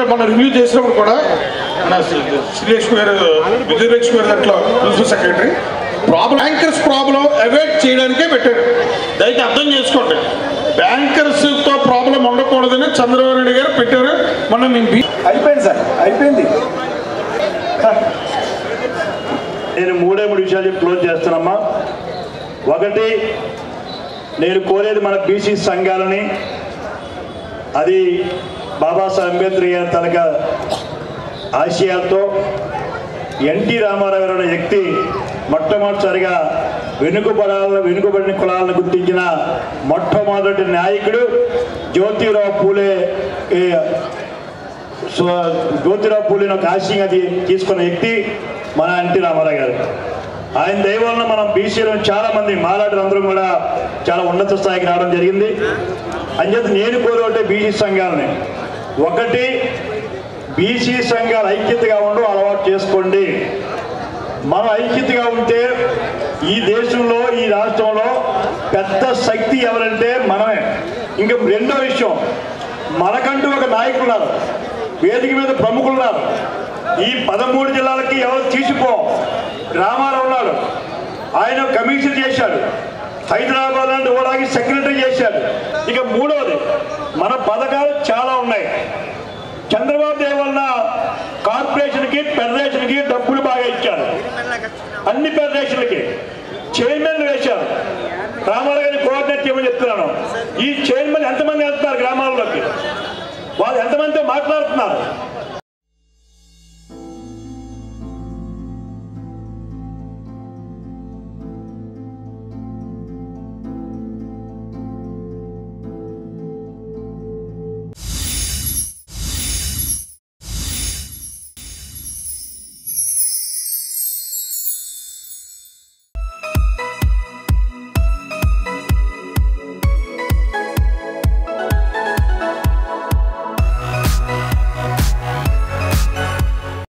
మనం రివ్యూ చేసినప్పుడు కూడా మన శ్రీ- శ్రీలక్ష్మి గారు విజయలక్ష్మి గారు దాంట్లో principal secretary problem bankers problem avoid చేయడానికే పెట్టారు దయచేసి అర్థం చేసుకోండి బ్యాంకర్స్ తో ప్రాబ్లం ఉండకూడదని చంద్రబాబు నాయుడు గారు పెట్టారు మొన్న మేము బీ- అయిపోయింది సార్ అయిపోయింది నేను మూడే మూడు విషయాలు చెప్పి క్లోజ్ చేస్తానమ్మా ఒకటి నేను కోరేది మన బీసీ సంఘాలని అది బాబాసాహెబ్ అంబేద్కర్ గారి తనక ఆశయాలతో ఎన్టీ రామారావు గారు అనే వ్యక్తి మొట్టమొదటిసారిగా వెనుకబడాల వెనుకబడిన కులాలను గుర్తించిన మొట్టమొదటి నాయకుడు జ్యోతిరావు పూలే ఏ, సో జ్యోతిరావు పూలేని ఒక ఆశయంగా తీ- తీసుకున్న వ్యక్తి మన ఎన్టీ రామారావు గారు ఆయన దయ వలన మనం బీసీలో చాలా మంది మాలాడులు అందరం కూడా చాలా ఉన్నత స్థాయికి రావడం జరిగింది అంచేత నేను కోరుకుంటే బీసీ సంఘాలని ఒకటి బీసీ సంఘాలు ఐక్యతగా ఉండు అలవాటు చేసుకోండి మనం ఐక్యతగా ఉంటే ఈ దేశంలో ఈ రాష్ట్రంలో పెద్ద శక్తి ఎవరంటే మనమే ఇంకా రెండో విషయం మనకంటూ ఒక నాయకులు ఉన్నారు వేదిక మీద ప్రముఖులు ఉన్నారు ఈ పదమూడు జిల్లాలకి ఎవరు తీసిపో రామారావు ఉన్నాడు ఆయన కమిషన్ చేశాడు హైదరాబాద్ లాంటి ఓడాకి సెక్రటరీ చేశాడు ఇక మూడవది మన పథకాలు చాలా ఉన్నాయి చంద్రబాబు దేవ వలన కార్పొరేషన్కి ఫెడరేషన్కి డబ్బులు బాగా ఇచ్చారు అన్ని ఫెడరేషన్లకి చైర్మన్ వేశారు రామారావు గారిని కోఆర్డినేట్ చేయమని చెప్తున్నాను ఈ చైర్మన్ ఎంతమంది వెళ్తున్నారు గ్రామాల్లోకి వాళ్ళు ఎంతమందితో మాట్లాడుతున్నారు